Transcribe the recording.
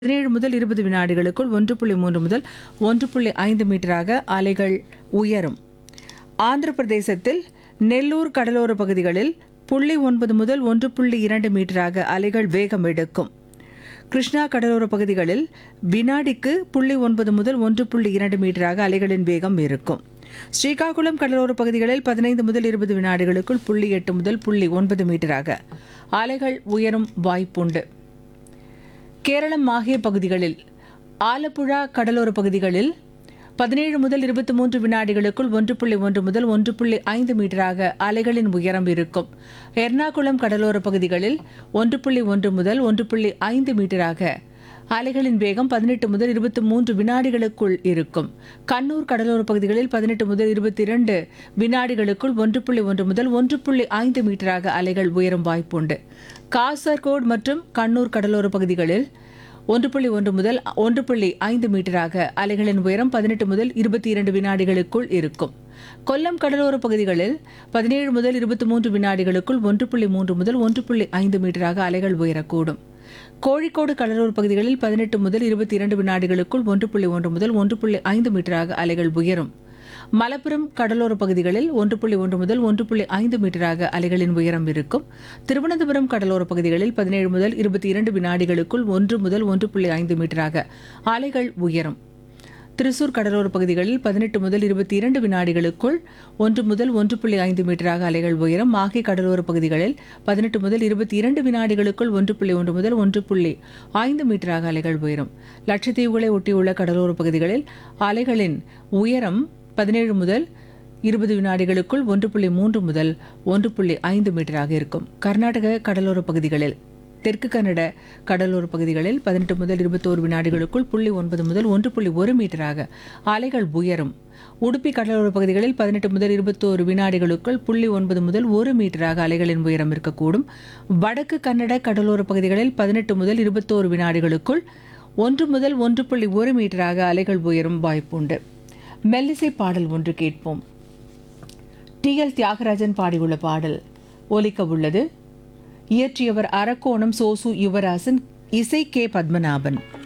பதினேழு முதல் இருபது வினாடிகளுக்குள் ஒன்று புள்ளி மூன்று முதல் ஒன்று புள்ளி ஐந்து மீட்டராக அலைகள் உயரும் ஆந்திர பிரதேசத்தில் நெல்லூர் கடலோர பகுதிகளில் புள்ளி ஒன்பது முதல் ஒன்று புள்ளி இரண்டு மீட்டராக அலைகள் வேகம் எடுக்கும் கிருஷ்ணா கடலோர பகுதிகளில் வினாடிக்கு புள்ளி ஒன்பது முதல் ஒன்று புள்ளி இரண்டு மீட்டராக அலைகளின் வேகம் இருக்கும் ஸ்ரீகாகுளம் கடலோர பகுதிகளில் பதினைந்து முதல் இருபது வினாடிகளுக்குள் புள்ளி எட்டு முதல் புள்ளி ஒன்பது மீட்டராக அலைகள் உயரும் வாய்ப்புண்டு கேரளம் மாஹே பகுதிகளில் ஆலப்புழா கடலோர பகுதிகளில் பதினேழு முதல் இருபத்தி மூன்று வினாடிகளுக்குள் ஒன்று புள்ளி ஒன்று முதல் ஒன்று புள்ளி ஐந்து மீட்டராக அலைகளின் உயரம் இருக்கும் எர்ணாகுளம் கடலோர பகுதிகளில் ஒன்று புள்ளி ஒன்று முதல் ஒன்று புள்ளி ஐந்து மீட்டராக அலைகளின் வேகம் பதினெட்டு முதல் இருபத்தி மூன்று வினாடிகளுக்குள் இருக்கும் கண்ணூர் கடலோர பகுதிகளில் பதினெட்டு முதல் இருபத்தி இரண்டு வினாடிகளுக்குள் ஒன்று புள்ளி ஒன்று முதல் ஒன்று புள்ளி ஐந்து மீட்டராக அலைகள் உயரும் வாய்ப்புண்டு காசர்கோடு மற்றும் கண்ணூர் கடலோர பகுதிகளில் ஒன்று புள்ளி ஒன்று முதல் ஒன்று புள்ளி ஐந்து மீட்டராக அலைகளின் உயரம் பதினெட்டு முதல் இருபத்தி இரண்டு வினாடிகளுக்குள் இருக்கும் கொல்லம் கடலோர பகுதிகளில் பதினேழு முதல் இருபத்தி மூன்று வினாடிகளுக்குள் ஒன்று புள்ளி மூன்று முதல் ஒன்று புள்ளி ஐந்து மீட்டராக அலைகள் உயரக்கூடும் கோழிக்கோடு கடலோர பகுதிகளில் பதினெட்டு முதல் இருபத்தி இரண்டு வினாடிகளுக்குள் ஒன்று புள்ளி ஒன்று முதல் ஒன்று புள்ளி ஐந்து மீட்டராக அலைகள் உயரும் மலப்புரம் கடலோர பகுதிகளில் ஒன்று புள்ளி ஒன்று முதல் ஒன்று புள்ளி ஐந்து மீட்டராக அலைகளின் உயரம் இருக்கும் திருவனந்தபுரம் கடலோர பகுதிகளில் பதினேழு முதல் இருபத்தி இரண்டு வினாடிகளுக்குள் ஒன்று முதல் ஒன்று புள்ளி ஐந்து மீட்டராக அலைகள் உயரும் திருசூர் கடலோர பகுதிகளில் பதினெட்டு முதல் இருபத்தி இரண்டு வினாடிகளுக்குள் ஒன்று முதல் ஒன்று புள்ளி ஐந்து மீட்டராக அலைகள் உயரும் மாஹே கடலோர பகுதிகளில் பதினெட்டு முதல் இருபத்தி இரண்டு வினாடிகளுக்குள் ஒன்று புள்ளி ஒன்று முதல் ஒன்று புள்ளி ஐந்து மீட்டராக அலைகள் உயரும் லட்சத்தீவுகளை ஒட்டியுள்ள கடலோர பகுதிகளில் அலைகளின் உயரம் பதினேழு முதல் இருபது வினாடிகளுக்குள் ஒன்று புள்ளி மூன்று முதல் ஒன்று புள்ளி ஐந்து மீட்டராக இருக்கும் கர்நாடக கடலோர பகுதிகளில் தெற்கு கன்னட கடலோர பகுதிகளில் பதினெட்டு முதல் இருபத்தோரு வினாடிகளுக்குள் புள்ளி ஒன்பது முதல் ஒன்று புள்ளி ஒரு மீட்டராக அலைகள் உயரும் உடுப்பி கடலோர பகுதிகளில் பதினெட்டு முதல் இருபத்தோரு வினாடிகளுக்குள் புள்ளி ஒன்பது முதல் ஒரு மீட்டராக அலைகளின் உயரம் இருக்கக்கூடும் வடக்கு கன்னட கடலோர பகுதிகளில் பதினெட்டு முதல் இருபத்தோரு வினாடிகளுக்குள் ஒன்று முதல் ஒன்று புள்ளி ஒரு மீட்டராக அலைகள் உயரும் வாய்ப்புண்டு மெல்லிசை பாடல் ஒன்று கேட்போம் டி எல் தியாகராஜன் பாடியுள்ள பாடல் ஒலிக்க உள்ளது இயற்றியவர் அரக்கோணம் சோசு யுவராசன் இசை கே பத்மநாபன்